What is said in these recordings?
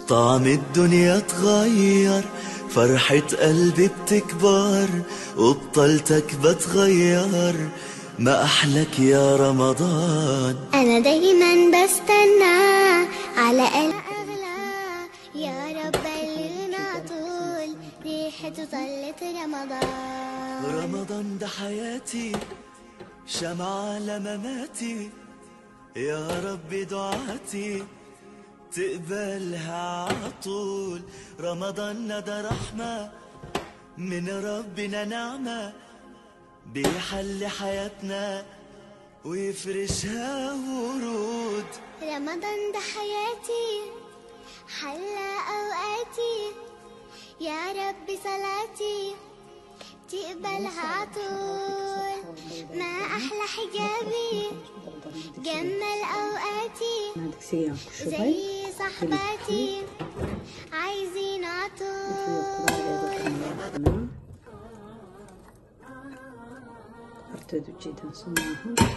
طعم الدنيا اتغير فرحة قلبي بتكبر وبطلتك بتغير ما أحلك يا رمضان أنا دايما بستنى على قلب أغلى يا رب بلغنا طول ريحته طلت رمضان رمضان ده حياتي شمعة لمماتي يا رب دعاتي تقبلها عطول رمضان ده رحمة من ربنا نعمة بيحل حياتنا ويفرشها ورود رمضان ده حياتي حلى أوقاتي يا رب صلاتي تقبلها عطول ما أحلى حجابي جمل أوقاتي عندك سيارة شوفي زي صحباتي عايزين عطول ارتدوا جدا صنعهم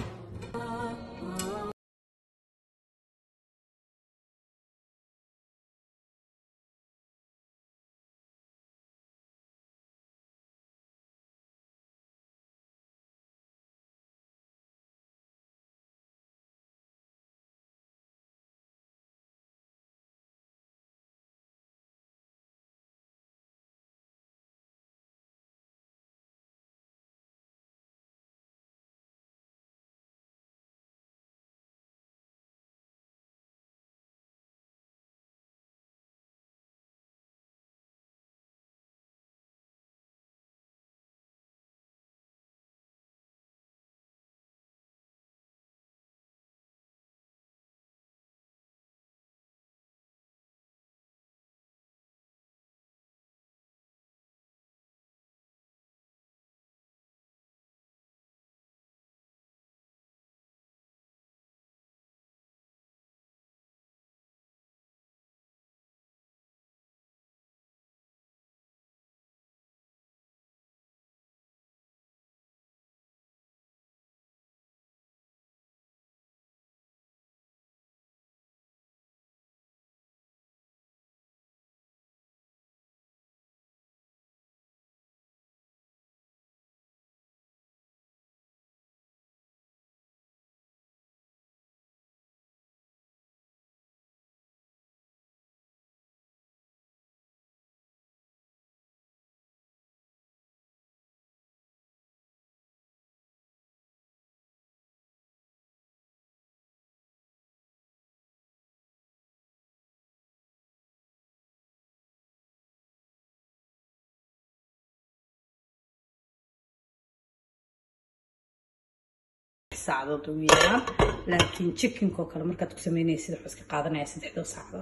saacadood ugu yaraan laakiin chickenko kale markaad ku sameynaysid wuxuu iska qaadanaya saddexdoo saacadood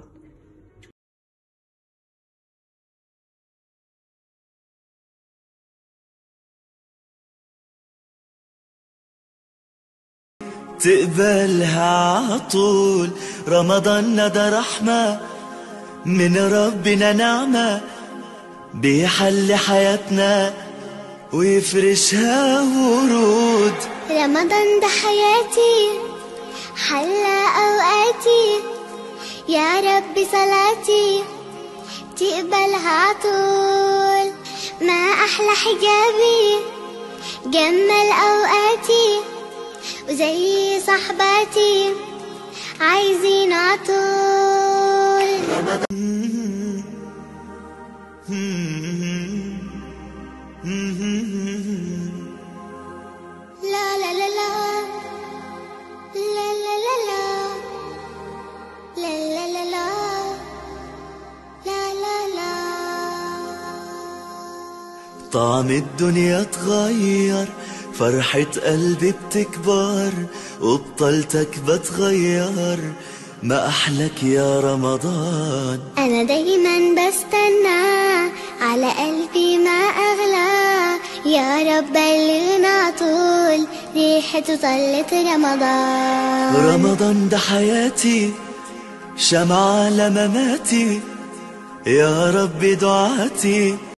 تقبلها عطول رمضان ده رحمة من ربنا نعمة بيحل حياتنا ويفرشها ورود رمضان ده حياتي حلى أوقاتي يا رب صلاتي تقبلها عطول ما أحلى حجابي جمل أوقاتي وزي صحباتي عايزين عطول لا لا لا لا لا لا لا لا لا لا لا لا لا لا لا طعم الدنيا اتغير فرحة قلبي بتكبر وبطلتك بتغير ما أحلك يا رمضان أنا دايما بستنى على قلبي ما أغلى يا رب بلغنا طول ريحته طلت رمضان رمضان ده حياتي شمعة لمماتي يا رب دعاتي